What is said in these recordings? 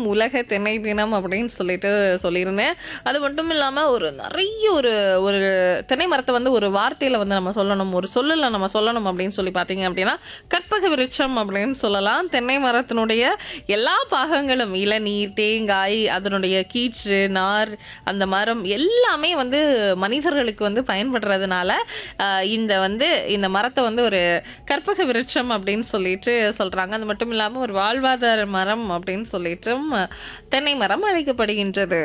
உலக தென்னை தினம் அப்படின்னு சொல்லிட்டு சொல்லியிருந்தேன் அது மட்டும் இல்லாமல் ஒரு நிறைய ஒரு ஒரு தென்னை மரத்தை வந்து ஒரு வார்த்தையில் வந்து நம்ம சொல்லணும் ஒரு சொல்லில் நம்ம சொல்லணும் அப்படின்னு சொல்லி பார்த்தீங்க அப்படின்னா கற்பக விருட்சம் அப்படின்னு சொல்லலாம் தென்னை மரத்தினுடைய எல்லா பாகங்களும் இளநீர் தேங்காய் அதனுடைய கீற்று நார் அந்த மரம் எல்லாமே வந்து மனிதர்களுக்கு வந்து பயன்படுறதுனால ஆஹ், இந்த வந்து இந்த மரத்தை வந்து ஒரு கற்பக விருட்சம் அப்படின்னு சொல்லிட்டு சொல்றாங்க அது மட்டும் இல்லாமல் ஒரு வாழ்வாதார மரம் அப்படின்னு சொல்லிட்டும் தென்னை மரம் அழைக்கப்படுகின்றது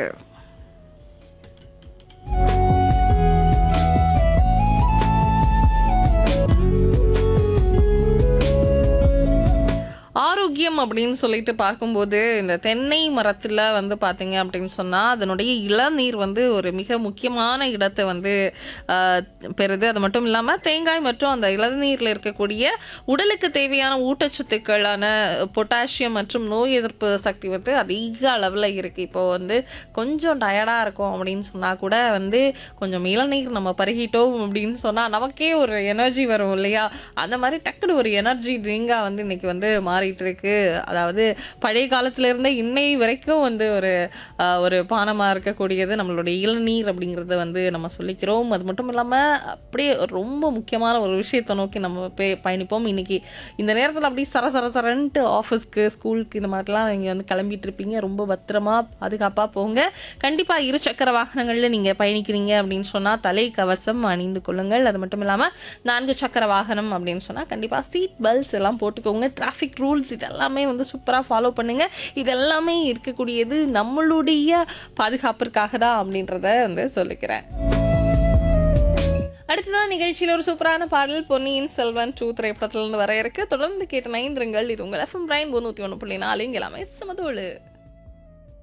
ஆரோக்கியம் அப்படின்னு சொல்லிட்டு பார்க்கும்போது இந்த தென்னை மரத்தில் வந்து பார்த்தீங்க அப்படின்னு சொன்னால் அதனுடைய இளநீர் வந்து ஒரு மிக முக்கியமான இடத்தை வந்து ஆஹ், பெறுது அது மட்டும் இல்லாமல் தேங்காய் மற்றும் அந்த இளநீரில் இருக்கக்கூடிய உடலுக்கு தேவையான ஊட்டச்சத்துக்களான பொட்டாசியம் மற்றும் நோய் எதிர்ப்பு சக்தி வந்து அதிக அளவில் இருக்குது இப்போ வந்து கொஞ்சம் டயர்டாக இருக்கும் அப்படின்னு சொன்னால் கூட வந்து கொஞ்சம் இளநீர் நம்ம பருகிட்டோம் அப்படின்னு சொன்னால் நமக்கே ஒரு எனர்ஜி வரும் இல்லையா அந்த மாதிரி டக்குனு ஒரு எனர்ஜி ட்ரிங்காக வந்து இன்னைக்கு வந்து மாறிட்டு இருக்கு அதாவது பழைய காலத்துல இருந்தே இன்னை வரைக்கும் வந்து ஒரு ஆஹ், ஒரு பானமாக இருக்கக்கூடியது நம்மளுடைய இளநீர் அப்படிங்கிறத வந்து நம்ம சொல்லிக்கிறோம் அது மட்டும் இல்லாமல் அப்படியே ரொம்ப முக்கியமான ஒரு விஷயத்தை நோக்கி நம்ம பே- பயணிப்போம் இன்னைக்கு இந்த நேரத்தில் அப்படியே சர சர சரன்ட்டு ஆஃபீஸ்க்கு ஸ்கூலுக்கு இந்த மாதிரிலாம் நீங்கள் வந்து கிளம்பிட்டு இருப்பீங்க ரொம்ப பத்திரமா பாதுகாப்பாக போங்க கண்டிப்பாக இரு சக்கர வாகனங்களில் நீங்கள் பயணிக்கிறீங்க அப்படின்னு சொன்னால் தலை கவசம் அணிந்து கொள்ளுங்கள் அது மட்டும் இல்லாமல் நான்கு சக்கர வாகனம் அப்படின்னு சொன்னால் கண்டிப்பாக சீட் பெல்ட்ஸ் எல்லாம் போட்டுக்கோங்க டிராஃபிக் ரூல்ஸ் இதெல்லாமே வந்து சூப்பராக ஃபாலோ பண்ணுங்க இதெல்லாமே இருக்கக்கூடியது நம்மளுடைய பாதுகாப்பிற்காக தான் அப்படின்றத வந்து சொல்லிக்கிறேன் அடுத்ததான் நிகழ்ச்சியில் ஒரு சூப்பரான பாடல் பொன்னியின் செல்வன் டூ திரைப்படத்திலிருந்து வர இருக்கு தொடர்ந்து கேட்ட நைந்திரங்கள் இது உங்கள் எஃப்எம் பிரைன் நூற்றி ஒன்று புள்ளி நாலு இங்கே எல்லாமே சமதோடு